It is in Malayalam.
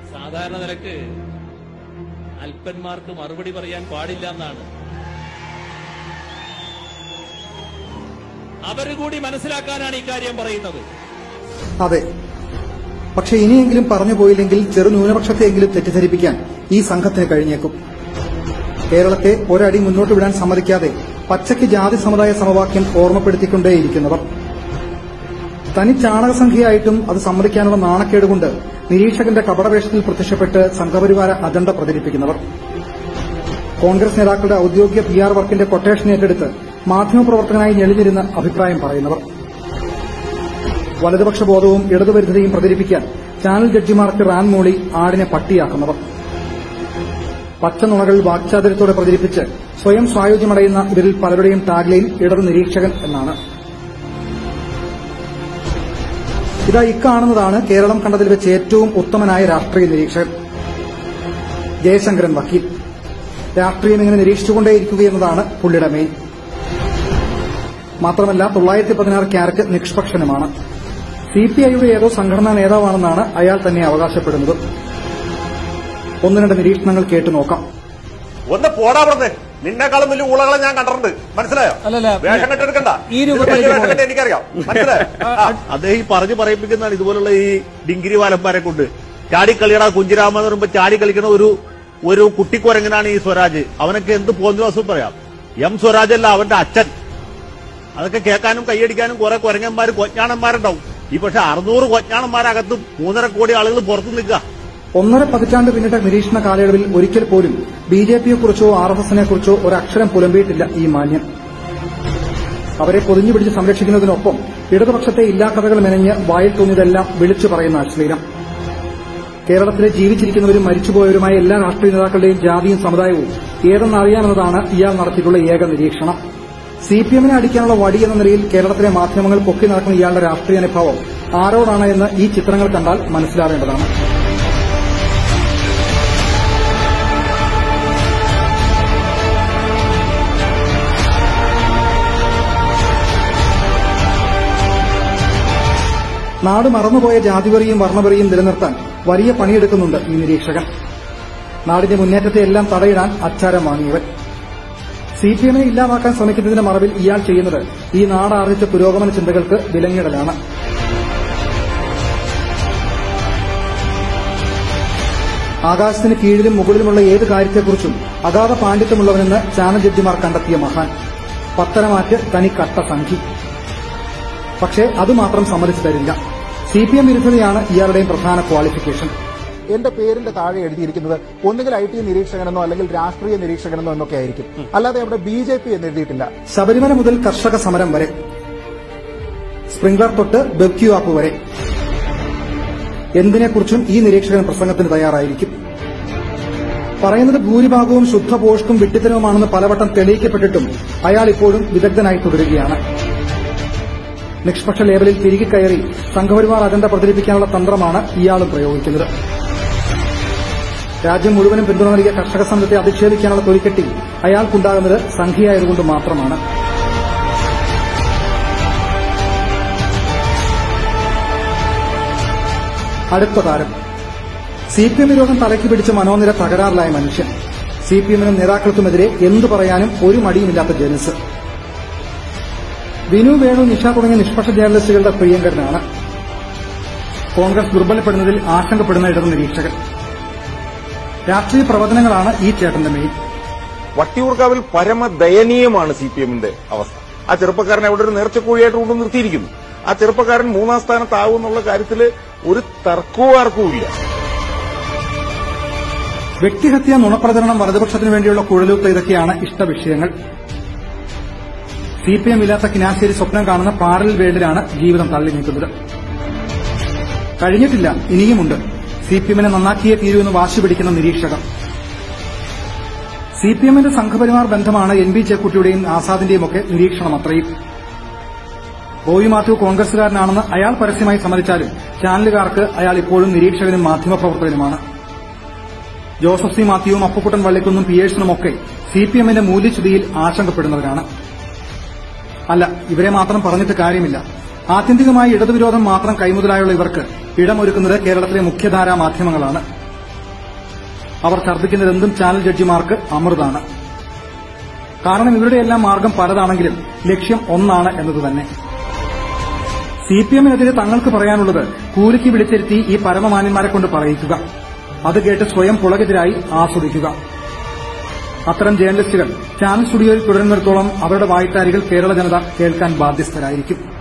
സാധാരണ നിലക്ക് അല്പന്മാർക്ക് മറുപടി പറയാൻ പാടില്ല എന്നാണ് അവര് കൂടി മനസ്സിലാക്കാനാണ് ഇക്കാര്യം പറയുന്നത് അതെ പക്ഷെ ഇനിയെങ്കിലും പറഞ്ഞു പോയില്ലെങ്കിൽ ചെറു ന്യൂനപക്ഷത്തെയെങ്കിലും തെറ്റിദ്ധരിപ്പിക്കാൻ ഈ സംഘത്തിന് കഴിഞ്ഞേക്കും കേരളത്തെ ഒരടി മുന്നോട്ട് വിടാൻ സമ്മതിക്കാതെ പച്ചയ്ക്ക് ജാതി സമുദായ സമവാക്യം ഓർമ്മപ്പെടുത്തിക്കൊണ്ടേയിരിക്കുന്നവർ തനി ചാണകസംഖ്യയായിട്ടും അത് സമ്മതിക്കാനുള്ള നാണക്കേട് കൊണ്ട് നിരീക്ഷകന്റെ കപടവേഷത്തിൽ പ്രത്യക്ഷപ്പെട്ട് സംഘപരിവാര അജണ്ട പ്രചരിപ്പിക്കുന്നവർ കോൺഗ്രസ് നേതാക്കളുടെ ഔദ്യോഗിക പി ആർ വർക്കിന്റെ കൊട്ടേഷൻ ഏറ്റെടുത്ത് മാധ്യമപ്രവർത്തകനായി ഞെളിഞ്ഞിരുന്ന് അഭിപ്രായം പറയുന്നവർ വലതുപക്ഷ ബോധവും ഇടതുപരിധിയും പ്രചരിപ്പിക്കാൻ ചാനൽ ജഡ്ജിമാർക്ക് റാൻ മൂളി ആടിനെ പട്ടിയാക്കുന്നവർ പച്ചനുണകൾ വാക്ചാതുര്യത്തോടെ പ്രചരിപ്പിച്ച് സ്വയം സ്വായോജ്യമടയുന്ന ഇവരിൽ പലരുടെയും ടാഗ്ലൈൻ ഇടതു നിരീക്ഷകൻ എന്നാണ് ഇതാ ഇക്കാണുന്നതാണ് കേരളം കണ്ടതിൽ വെച്ച് ഏറ്റവും ഉത്തമനായ രാഷ്ട്രീയ നിരീക്ഷകൻ ജയശങ്കരൻ വക്കീൽ രാഷ്ട്രീയം ഇങ്ങനെ നിരീക്ഷിച്ചുകൊണ്ടേയിരിക്കുകയെന്നതാണ് പുള്ളിയുടെ മെയിൻ മാത്രമല്ല തൊള്ളായിരത്തി പതിനാറ് ക്യാരറ്റ് നിഷ്പക്ഷനുമാണ് സി പി ഐയുടെ ഏതോ സംഘടനാ നേതാവാണെന്നാണ് അയാൾ തന്നെ അവകാശപ്പെടുന്നത് ഒന്ന് രണ്ട് നിരീക്ഷണങ്ങൾ കേട്ടു നോക്കാം ഒന്ന് പോടാ പുറത്ത് നിന്നെക്കാളും വലിയ ഊളകളെ ഞാൻ കണ്ടിട്ടുണ്ട് മനസ്സിലായോ അല്ലല്ല, വേഷം കെട്ടെടുക്കണ്ട ഈ ഇതിലും രൂപത്തിലേക്ക് വലിയ വേഷം പോകരുത്. കെട്ട് എനിക്കറിയാം മനസ്സിലായോ ആ. അദ്ദേഹം ഈ പറഞ്ഞു പറയിപ്പിക്കുന്നതാണ് ഇതുപോലുള്ള ഈ ഡിങ്കിരി വാലന്മാരെ കൊണ്ട് ചാടിക്കളിയടാ കുഞ്ചിരാമ എന്ന് പറയുമ്പോ ചാടി കളിക്കണ ഒരു ഒരു കുട്ടിക്കുരങ്ങനാണ് ഈ സ്വരാജ് അവനൊക്കെ എന്ത് പോന്നിവാസം പറയാം എം സ്വരാജ് അല്ല അവന്റെ അച്ഛൻ അതൊക്കെ കേൾക്കാനും കൈയടിക്കാനും കുറെ കുരങ്ങന്മാർ കൊഞ്ഞാണന്മാരുണ്ടാവും ഈ പക്ഷെ അറുന്നൂറ് കൊഞ്ഞാണന്മാരകത്തും മൂന്നര കോടി ആളുകൾ പുറത്തു നിൽക്കുക ഒന്നര പതിറ്റാണ്ട് പിന്നിട്ട നിരീക്ഷണ കാലയളവിൽ ഒരിക്കൽ പോലും ബി ജെ പിയെക്കുറിച്ചോ ആർ എസ് എസിനെ കുറിച്ചോ ഒരക്ഷരം പുലമ്പിയിട്ടില്ല ഈ മാന്യൻ അവരെ പൊതിഞ്ഞു പിടിച്ച് സംരക്ഷിക്കുന്നതിനൊപ്പം ഇടതുപക്ഷത്തെ ഇല്ലാക്കഥകൾ മെനഞ്ഞ് വായിൽ തോന്നിയതെല്ലാം വിളിച്ചു പറയുന്ന അശ്ലീലം കേരളത്തിലെ ജീവിച്ചിരിക്കുന്നവരും മരിച്ചുപോയവരുമായ എല്ലാ രാഷ്ട്രീയ നേതാക്കളുടെയും ജാതിയും സമുദായവും ഏതെന്നറിയാമെന്നതാണ് ഇയാൾ നടത്തിയിട്ടുള്ള ഏക നിരീക്ഷണം സി പി എമ്മിനെ അടിക്കാനുള്ള വടി എന്ന നിലയിൽ കേരളത്തിലെ മാധ്യമങ്ങൾ പൊക്കി നടക്കുന്ന ഇയാളുടെ രാഷ്ട്രീയ അനുഭവം ആരോടാണ് എന്ന് ഈ ചിത്രങ്ങൾ കണ്ടാൽ മനസ്സിലാവേണ്ടതാണ് നാട് മറന്നുപോയ ജാതിവറിയും വർണ്ണവറിയും നിലനിർത്താൻ വലിയ പണിയെടുക്കുന്നുണ്ട് ഈ നിരീക്ഷകൻ നാടിന്റെ മുന്നേറ്റത്തെ എല്ലാം തടയിടാൻ അച്ചാരം വാങ്ങിയവൻ സി പി എമ്മിനെ ഇല്ലാതാക്കാൻ ശ്രമിക്കുന്നതിന്റെ മറവിൽ ഇയാൾ ചെയ്യുന്നത് ഈ നാട് ആർജിച്ച പുരോഗമന ചിന്തകൾക്ക് വിലങ്ങിടലാണ് ആകാശത്തിന് കീഴിലും മുകളിലുമുള്ള ഏത് കാര്യത്തെക്കുറിച്ചും അഗാധ പാണ്ഡിത്യമുള്ളവനെന്ന് ചാനൽ ജഡ്ജിമാർ കണ്ടെത്തിയ മഹാൻ പത്തനമാറ്റ് തനി കട്ട സംഖി പക്ഷേ അതുമാത്രം സമ്മതിച്ചു തരില്ല സി പി എം വിരുദ്ധതയാണ് ഇയാളുടെയും പ്രധാന ക്വാളിഫിക്കേഷൻ എന്റെ പേരിന്റെ താഴെ എഴുതിയിരിക്കുന്നത് ഒന്നുകിൽ ഐ ടി നിരീക്ഷകനെന്നോ അല്ലെങ്കിൽ രാഷ്ട്രീയ നിരീക്ഷകനെന്നോ എന്നൊക്കെ ആയിരിക്കും അല്ലാതെ അവിടെ ബി ജെ പി എന്ന് എഴുതിയിട്ടില്ല ശബരിമല മുതൽ കർഷക സമരം വരെ സ്പ്രിംഗ്ലർ തൊട്ട് ബെബ്ക്യൂ ആപ്പ് വരെ എന്തിനെക്കുറിച്ചും ഈ നിരീക്ഷകൻ പ്രസംഗത്തിന് തയ്യാറായിരിക്കും പറയുന്നത് ഭൂരിഭാഗവും ശുദ്ധപോഷ്കും വിട്ടിത്തരവുമാണെന്ന് പലവട്ടം തെളിയിക്കപ്പെട്ടിട്ടും അയാൾ ഇപ്പോഴും വിദഗ്ധനായി തുടരുകയാണ് നിഷ്പക്ഷ ലേബലിൽ തിരികെ കയറി സംഘപരിവാർ അജണ്ട പ്രചരിപ്പിക്കാനുള്ള തന്ത്രമാണ് ഇയാളും പ്രയോഗിക്കുന്നത് രാജ്യം മുഴുവനും പിന്തുണ നൽകിയ കർഷക സമരത്തെ അധിക്ഷേപിക്കാനുള്ള തൊലിക്കെട്ടി അയാൾക്കുണ്ടാകുന്നത് സംഖ്യയായതുകൊണ്ട് മാത്രമാണ് അടുത്ത താരം സി പി എം വിരോധം തലയ്ക്ക് പിടിച്ച മനോനില തകരാറിലായ മനുഷ്യൻ സി പി എമ്മിനും നേതാക്കൾക്കുമെതിരെ എന്തു പറയാനും ഒരു മടിയുമില്ലാത്ത ജനസ് വിനു വേണു നിഷ തുടങ്ങിയ നിഷ്പക്ഷ ജേർണലിസ്റ്റുകളുടെ പ്രിയങ്കരനാണ് കോൺഗ്രസ് ദുർബലപ്പെടുന്നതിൽ ആശങ്കപ്പെടുന്ന ഇടത് നിരീക്ഷകൻ രാഷ്ട്രീയ പ്രവർത്തനങ്ങളാണ് ഈ ചേട്ടന്റെ മെയിൻ വട്ടിയൂർക്കാവിൽ പരമദയനീയമാണ് സി പി എമ്മിന്റെ അവസ്ഥ ആ ചെറുപ്പക്കാരൻ അവിടെ ഒരു നേർച്ചക്കോഴിയായിട്ട് കൊണ്ട് നിർത്തിയിരിക്കുന്നു ആ ചെറുപ്പക്കാരൻ മൂന്നാം സ്ഥാനത്താവും എന്നുള്ള കാര്യത്തിൽ ഒരു തർക്കവും ആർക്കും ഇല്ല വ്യക്തിഹത്യ നുണപ്രചരണം വലതുപക്ഷത്തിനു വേണ്ടിയുള്ള കുഴലൂത്ത് ഇതൊക്കെയാണ് ഇഷ്ടവിഷയങ്ങൾ സി പി എം ഇല്ലാത്ത കിനാശ്ശേരി സ്വപ്നം കാണുന്ന പാരൽ വേൾഡിലാണ് ജീവിതം തള്ളി നീക്കുന്നത് കഴിഞ്ഞിട്ടില്ല ഇനിയുമുണ്ട് സി പി എമ്മിനെ നന്നാക്കിയേ തീരുവെന്ന് വാശി പിടിക്കുന്ന നിരീക്ഷകർ സി പി എമ്മിന്റെ സംഘപരിവാർ ബന്ധമാണ് എൻ ബി ചെക്കുട്ടിയുടെയും ആസാദിന്റെയും ഒക്കെ നിരീക്ഷണം അത്രയും റോയി മാത്യു കോൺഗ്രസുകാരനാണെന്ന് അയാൾ പരസ്യമായി സമ്മതിച്ചാലും ചാനലുകാർക്ക് അയാൾ ഇപ്പോഴും നിരീക്ഷകനും മാധ്യമപ്രവർത്തകനുമാണ് ജോസഫ് സി മാത്യുവും അപ്പുക്കുട്ടൻ വള്ളിക്കുന്നും പിയേഴ്സണുമൊക്കെ സി പി എമ്മിന്റെ മൂല്യച്യുതിയിൽ ആശങ്കപ്പെടുന്നവരാണ് അല്ല ഇവരെ മാത്രം പറഞ്ഞിട്ട് കാര്യമില്ല ആത്യന്തികമായി ഇടതുവിരോധം മാത്രം കൈമുതലായുള്ള ഇവർക്ക് ഇടമൊരുക്കുന്നത് കേരളത്തിലെ മുഖ്യധാരാ മാധ്യമങ്ങളാണ് അവർ ഛർദ്ദിക്കുന്നതെന്തും ചാനൽ ജഡ്ജിമാർക്ക് അമൃതാണ് കാരണം ഇവരുടെ എല്ലാം മാർഗം പലതാണെങ്കിലും ലക്ഷ്യം ഒന്നാണ് എന്നത് തന്നെ സി പി എമ്മിനെതിരെ തങ്ങൾക്ക് പറയാനുള്ളത് കൂലിക്ക് വിളിച്ചിരുത്തി ഈ പരമമാന്യന്മാരെ കൊണ്ട് പറയിക്കുക അത് കേട്ട് സ്വയം പുളകെതിരായി ആസ്വദിക്കുക അത്തരം ജേർണലിസ്റ്റുകൾ ചാനൽ സ്റ്റുഡിയോയിൽ തുടരുന്നിടത്തോളം അവരുടെ വായ്ത്താരികൾ കേരള ജനത കേൾക്കാൻ ബാധ്യസ്ഥരായിരിക്കും